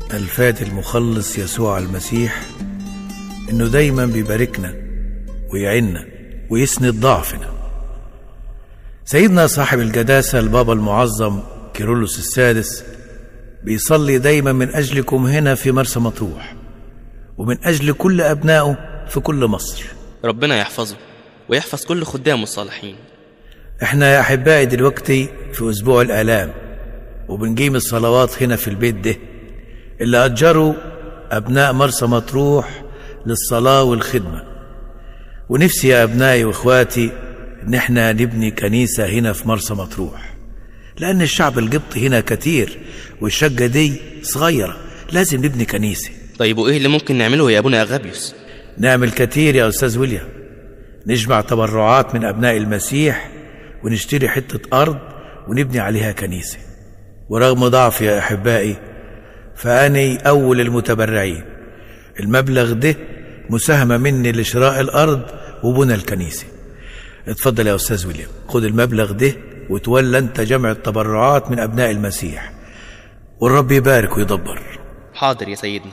الفات المخلص يسوع المسيح انه دايما بيباركنا ويعنا ويسند ضعفنا سيدنا صاحب القداسة البابا المعظم كيرلس السادس بيصلي دايما من أجلكم هنا في مرسى مطروح ومن أجل كل أبنائه في كل مصر ربنا يحفظه ويحفظ كل خدامه الصالحين احنا يا أحبائي دلوقتي في أسبوع الآلام وبنقيم الصلوات هنا في البيت ده اللي أجروا أبناء مرسى مطروح للصلاة والخدمة ونفسي يا أبنائي وإخواتي إن احنا نبني كنيسة هنا في مرسى مطروح لأن الشعب القبطي هنا كتير والشقة دي صغيرة لازم نبني كنيسة طيب وإيه اللي ممكن نعمله يا أبونا أغابيوس نعمل كتير يا أستاذ ويليام نجمع تبرعات من أبناء المسيح ونشتري حتة أرض ونبني عليها كنيسة ورغم ضعفي يا أحبائي فأني أول المتبرعين المبلغ ده مساهمة مني لشراء الأرض وبنى الكنيسة اتفضل يا أستاذ ويليام خد المبلغ ده وتولى أنت جمع التبرعات من أبناء المسيح والرب يبارك ويدبر حاضر يا سيدنا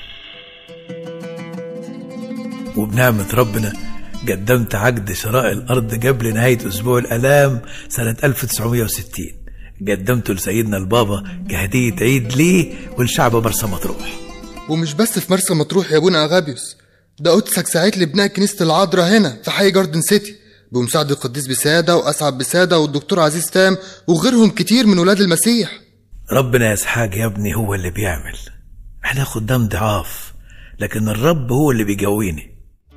وبنعمة ربنا قدمت عقد شراء الأرض قبل نهاية أسبوع الآلام سنة 1960 قدمته لسيدنا البابا كهدية عيد ليه ولشعب مرسى مطروح ومش بس في مرسى مطروح يا ابونا اغابيوس ده قدسك ساعات لبناء كنيسة العذراء هنا في حي جاردن سيتي بمساعدة القديس بسادة وأسعد بسادة والدكتور عزيز تام وغيرهم كتير من ولاد المسيح ربنا يا اسحاق يا ابني هو اللي بيعمل احنا خدام ضعاف لكن الرب هو اللي بيقويني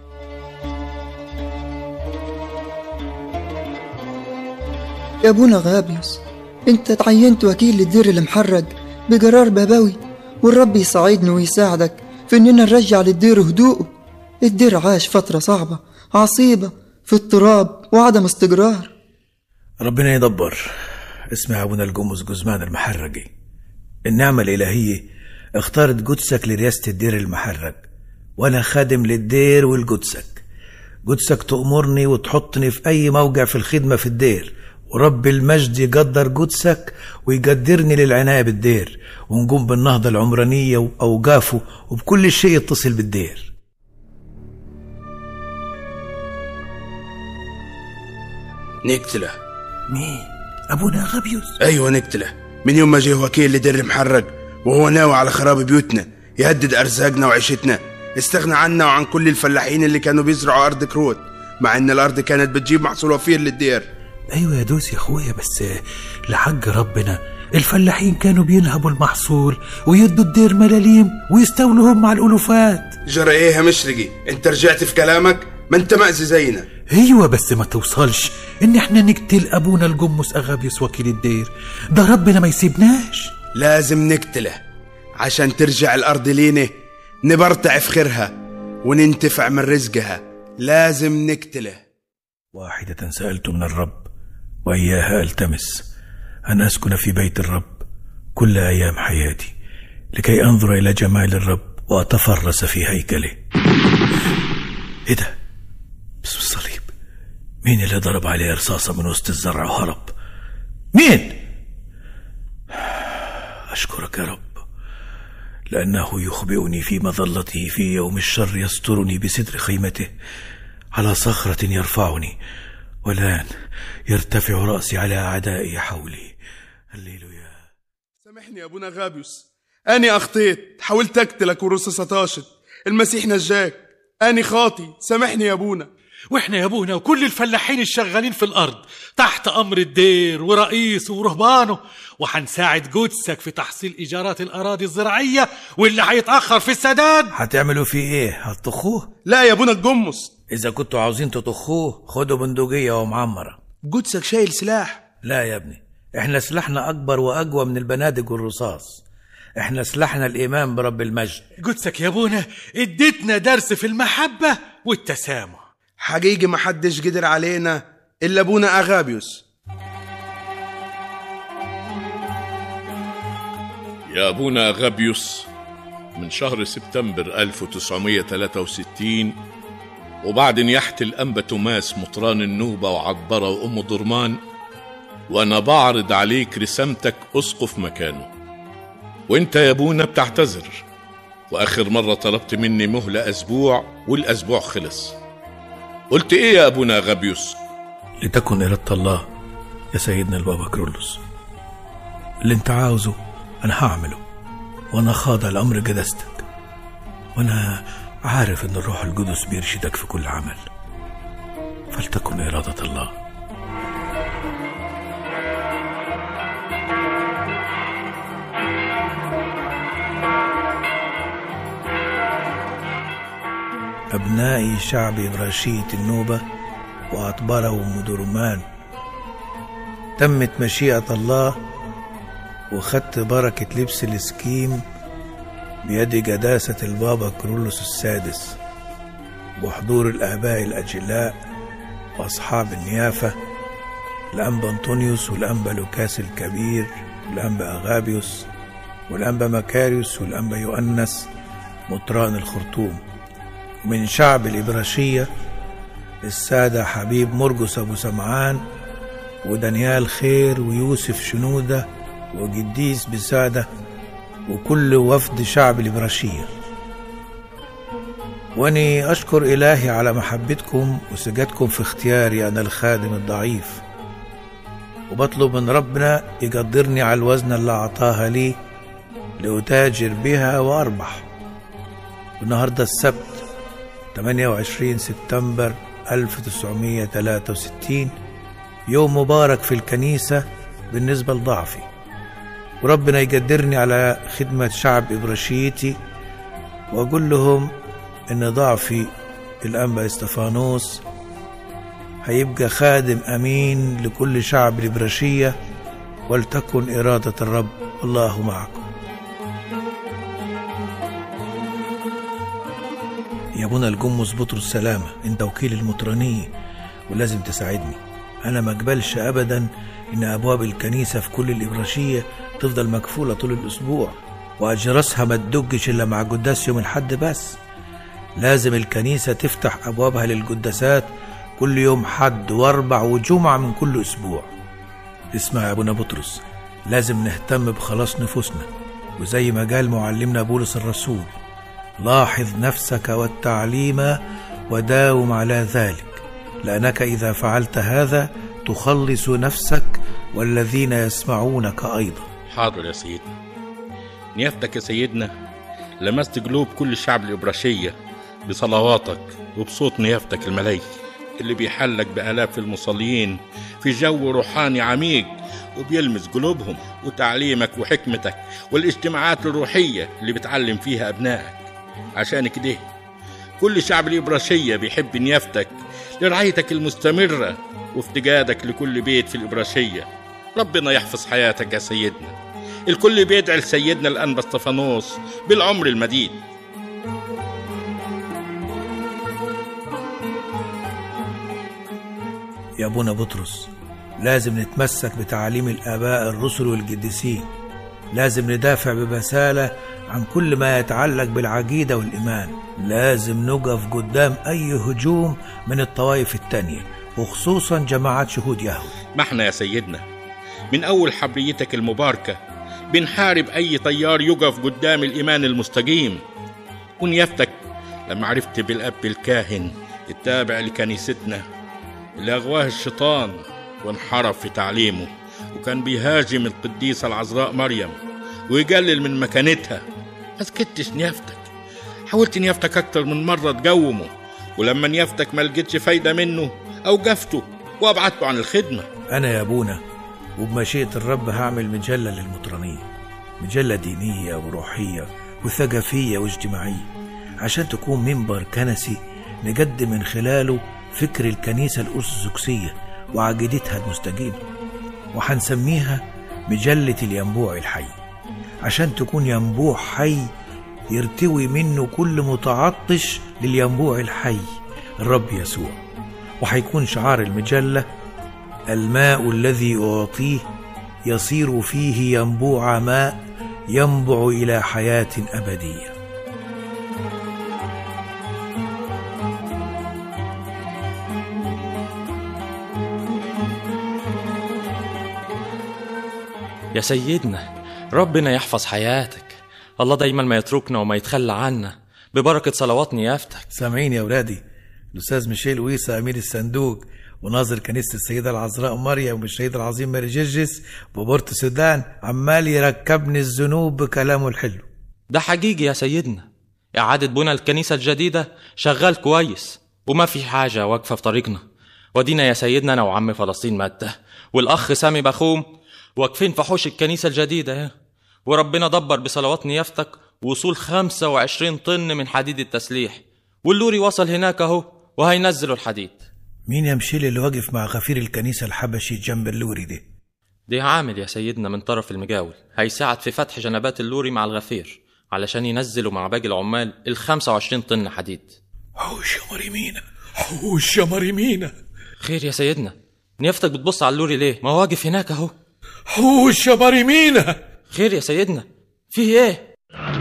يا ابونا غابيوس انت تعينت وكيل للدير المحرج بقرار بابوي والرب يساعدنا ويساعدك في اننا نرجع للدير هدوءه الدير عاش فترة صعبة عصيبة في اضطراب وعدم استقرار ربنا يدبر اسمع يا ابونا الجمز جزمان المحرجي النعمة الإلهية اختارت قدسك لرئاسة الدير المحرج وأنا خادم للدير والقدسك قدسك تأمرني وتحطني في أي موقع في الخدمة في الدير ورب المجد يقدر قدسك ويقدرني للعناية بالدير ونقوم بالنهضة العمرانية وأوقافه وبكل شيء يتصل بالدير نقتله مين؟ أبونا غبيوس ايوه نقتله من يوم ما جه وكيل لدر محرج وهو ناوي على خراب بيوتنا يهدد ارزاقنا وعيشتنا استغنى عنا وعن كل الفلاحين اللي كانوا بيزرعوا ارض كروت مع ان الارض كانت بتجيب محصول وفير للدير أيوة يا دوس يا أخويا بس لحق ربنا الفلاحين كانوا بينهبوا المحصول ويدوا الدير ملاليم ويستولوا هم على الألوفات جرى ايه يا مشرقي انت رجعت في كلامك ما انت مأذي زينا ايوه بس ما توصلش ان احنا نقتل ابونا الجمس اغابيوس وكيل الدير ده ربنا ما يسيبناش لازم نقتله عشان ترجع الارض لينا نبرتع في خيرها وننتفع من رزقها لازم نقتله واحدة سألت من الرب وإياها ألتمس أن أسكن في بيت الرب كل أيام حياتي لكي أنظر إلى جمال الرب وأتفرس في هيكله إيه ده؟ باسم الصليب مين اللي ضرب عليه رصاصة من وسط الزرع وهرب؟ مين؟ أشكرك يا رب لأنه يخبئني في مظلته في يوم الشر يسترني بستر خيمته على صخرة يرفعني والآن يرتفع رأسي على أعدائي حولي هللويا سامحني يا ابونا غابيوس اني اخطيت حاولت اقتلك ورصاصة طاشت المسيح نجاك اني خاطي سامحني يا ابونا واحنا يا ابونا وكل الفلاحين الشغالين في الارض تحت امر الدير ورئيسه ورهبانه وهنساعد جودسك في تحصيل ايجارات الاراضي الزراعيه واللي هيتاخر في السداد هتعملوا فيه إيه؟ هتطخوه؟ لا يا ابونا الجمص إذا كنتوا عاوزين تطخوه خدوا بندقية ومعمرة جودسك شايل سلاح لا يا ابني احنا سلاحنا أكبر وأقوى من البنادق والرصاص احنا سلاحنا الإيمان برب المجد جودسك يا ابونا اديتنا درس في المحبه والتسامح حقيقي ما حدش قدر علينا الا ابونا اغابيوس يا أبونا غابيوس من شهر سبتمبر 1963 وبعد نياحة الأنبا توماس مطران النوبة وعطبرة وأم درمان وأنا بعرض عليك رسامتك أسقف مكانه وانت يا ابونا بتعتذر واخر مرة طلبت مني مهلة اسبوع والاسبوع خلص قلت ايه يا ابونا غابيوس لتكن إرادة الله يا سيدنا البابا كرولوس اللي انت عاوزه انا هعمله وانا خاضع لامر جدستك وانا عارف ان الروح القدس بيرشدك في كل عمل فلتكن إرادة الله أبنائي شعب برشية النوبة وأطبرة ومدرمان تمت مشيئة الله وخدت بركة لبس السكيم بيد جداسة البابا كرولوس السادس وحضور الآباء الأجلاء وأصحاب النيافة الأنبا أنطونيوس والأنبا لوكاس الكبير والأنبا أغابيوس والأنبا مكاريوس والأنبا يؤنس مطران الخرطوم ومن شعب الإبراشية السادة حبيب مرجس أبو سمعان ودانيال خير ويوسف شنودة وجديس بسادة وكل وفد شعب الإبراشية واني اشكر الهي على محبتكم وسجادكم في اختياري انا الخادم الضعيف وبطلب من ربنا يقدرني على الوزن اللي اعطاها لي لاتاجر بها واربح النهارده السبت 28 سبتمبر 1963 يوم مبارك في الكنيسة بالنسبة لضعفي وربنا يقدرني على خدمة شعب إبراشيتي وأقول لهم إن ضعفي الأنبا استفانوس هيبقى خادم أمين لكل شعب الإبراشية ولتكن إرادة الرب الله معكم يا ابونا الجمس بطرس سلامة انت وكيل المطرانية ولازم تساعدني انا ما اقبلش ابدا ان ابواب الكنيسة في كل الابراشية تفضل مكفولة طول الاسبوع واجراسها ما تدجش الا مع قداس يوم الحد بس لازم الكنيسة تفتح ابوابها للقداسات كل يوم حد واربع وجمعة من كل اسبوع اسمع يا ابونا بطرس لازم نهتم بخلاص نفوسنا وزي ما قال معلمنا بولس الرسول لاحظ نفسك والتعليم وداوم على ذلك لانك اذا فعلت هذا تخلص نفسك والذين يسمعونك ايضا حاضر يا سيدنا نيافتك يا سيدنا لمست قلوب كل الشعب الإبراشية بصلواتك وبصوت نيافتك الملايكي اللي بيحلك بآلاف المصلين في جو روحاني عميق وبيلمس قلوبهم وتعليمك وحكمتك والاجتماعات الروحية اللي بتعلم فيها أبنائك عشان كده كل شعب الإبراشية بيحب نيافتك لرعايتك المستمرة وافتقادك لكل بيت في الإبراشية ربنا يحفظ حياتك يا سيدنا الكل بيدعي لسيدنا الأنبا اسطفانوس بالعمر المديد يا ابونا بطرس لازم نتمسك بتعاليم الاباء الرسل والقديسين لازم ندافع ببساله عن كل ما يتعلق بالعقيده والايمان لازم نقف قدام اي هجوم من الطوائف التانيه وخصوصا جماعات شهود يهوه ما احنا يا سيدنا من أول حبريتك المباركة بنحارب أي طيار يقف قدام الإيمان المستقيم ونيافتك لما عرفت بالأب الكاهن التابع لكنيستنا اللي أغواه الشيطان وانحرف في تعليمه وكان بيهاجم القديسة العذراء مريم ويقلل من مكانتها ما سكتش نيافتك حاولت نيافتك أكتر من مرة تقومه ولما نيافتك ما لقيتش فايدة منه أوقفته وأبعدته عن الخدمة أنا يا أبونا وبمشيئة الرب هعمل مجلة للمطرانية مجلة دينية وروحية وثقافية واجتماعية عشان تكون منبر كنسي نقدم من خلاله فكر الكنيسة الأرثوذكسية وعقيدتها المستقيمة وحنسميها مجلة الينبوع الحي عشان تكون ينبوع حي يرتوي منه كل متعطش للينبوع الحي الرب يسوع وحيكون شعار المجله الماء الذي أعطيه يصير فيه ينبوع ماء ينبع إلى حياة أبدية يا سيدنا ربنا يحفظ حياتك الله دايما ما يتركنا وما يتخلى عنا ببركة صلوات نيافتك سامعين يا ولادي الاستاذ ميشيل ويسا امير الصندوق وناظر كنيسة السيدة العذراء مريم والشهيد العظيم ماري جرجس ببورت السودان عمال يركبني الذنوب بكلامه الحلو ده حقيقي يا سيدنا إعادة بنى الكنيسة الجديدة شغال كويس وما في حاجة واقفة في طريقنا ودينا يا سيدنا أنا وعم فلسطين مادة والأخ سامي بخوم واقفين في حوش الكنيسة الجديدة اهي. وربنا دبر بصلوات نيافتك وصول 25 طن من حديد التسليح واللوري وصل هناك اهو وهينزلوا الحديد مين يا مشيل اللي واقف مع غفير الكنيسة الحبشي جنب اللوري دي دي عامل يا سيدنا من طرف المجاول هيساعد في فتح جنبات اللوري مع الغفير علشان ينزلوا مع باقي العمال ال 25 طن حديد حوش يا مريمينا حوش يا مريمينا خير يا سيدنا نيافتك بتبص على اللوري ليه ما هو واقف هناك اهو حوش يا مريمينا خير يا سيدنا فيه ايه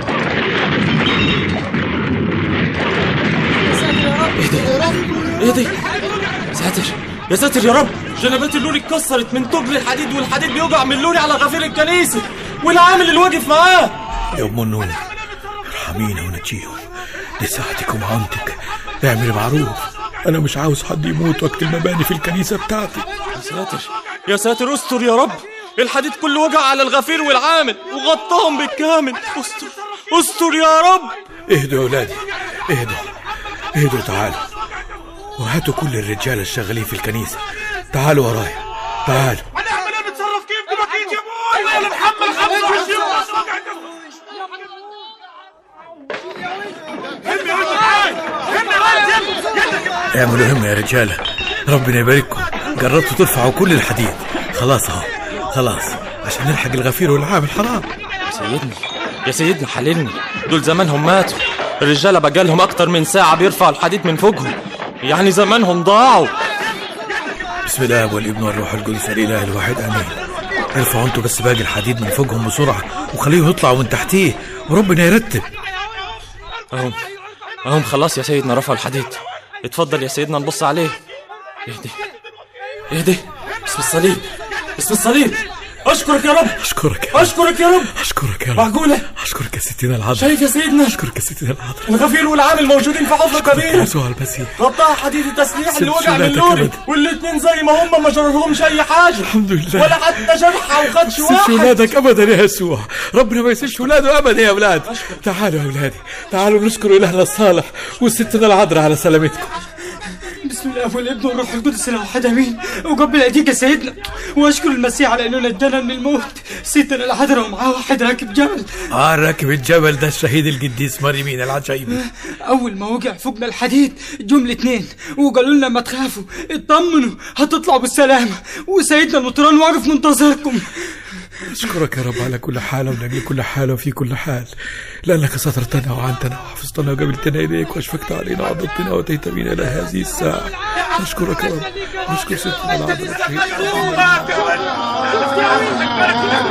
ايه دي ساتر يا ساتر يا رب جنبات اللوري اتكسرت من تجل الحديد والحديد بيوجع من اللوري على غفير الكنيسة والعامل اللي واقف معاه يا ام النور ارحمينا ونجيهم لساعتك ومعونتك اعمل معروف انا مش عاوز حد يموت وقت المباني في الكنيسة بتاعتي يا ساتر يا ساتر استر يا رب الحديد كله وجع على الغفير والعامل وغطاهم بالكامل استر استر يا رب اهدوا يا ولادي اهدوا اهدوا تعالوا وهاتوا كل الرجال الشغالين في الكنيسة تعالوا ورايا تعالوا هنعمل ايه نتصرف كيف دلوقتي يا ابوي ولا نحمل 25 اعملوا همة يا رجالة ربنا يبارككم جربتوا ترفعوا كل الحديد خلاص اهو خلاص عشان نلحق الغفير والعامل حرام يا سيدنا يا سيدنا حللني دول زمانهم ماتوا الرجالة بقالهم أكتر من ساعة بيرفعوا الحديد من فوقهم يعني زمانهم ضاعوا بسم الله والابن والروح القدس الاله الواحد امين ارفعوا انتوا بس باقي الحديد من فوقهم بسرعة وخليهم يطلعوا من تحتيه وربنا يرتب أهم أهم خلاص يا سيدنا رفعوا الحديد اتفضل يا سيدنا نبص عليه اهدي اهدي بسم الصليب بسم الصليب اشكرك يا رب اشكرك يا رب اشكرك يا رب اشكرك يا رب معقولة اشكرك يا ستنا العذراء شايف يا سيدنا اشكرك يا ستنا العذراء الغفير والعامل موجودين في حفرة كبيرة يسوع المسيح غطاها حديد التسليح اللي سيب وقع من سلاتك اللوري أبدا. والاتنين زي ما هم ما جرالهمش اي حاجة الحمد لله ولا حتى جرحة وخدش سيبش واحد ولادك ابدا يا يسوع ربنا ما يسيبش ولاده ابدا يا اولاد تعالوا يا اولادي تعالوا نشكر الهنا الصالح وستنا العذراء على سلامتكم بسم الله والابن والروح القدس الاحد امين وقبل ايديك يا سيدنا واشكر المسيح على انه نجانا من الموت ستنا العذراء ومعاه واحد راكب جمل اه راكب الجبل ده الشهيد القديس مريمين العجيبي اول ما وقع فوقنا الحديد جم الاتنين وقالوا لنا ما تخافوا اطمنوا هتطلعوا بالسلامه وسيدنا المطران واقف منتظركم اشكرك يا رب على كل حال ولاجل كل حال وفي كل حال لانك سترتنا وعنتنا وحفظتنا وقبلتنا اليك واشفقت علينا وعضدتنا واتيت بنا الى هذه الساعه نشكرك يا رب نشكر ستنا العذراء الشهيد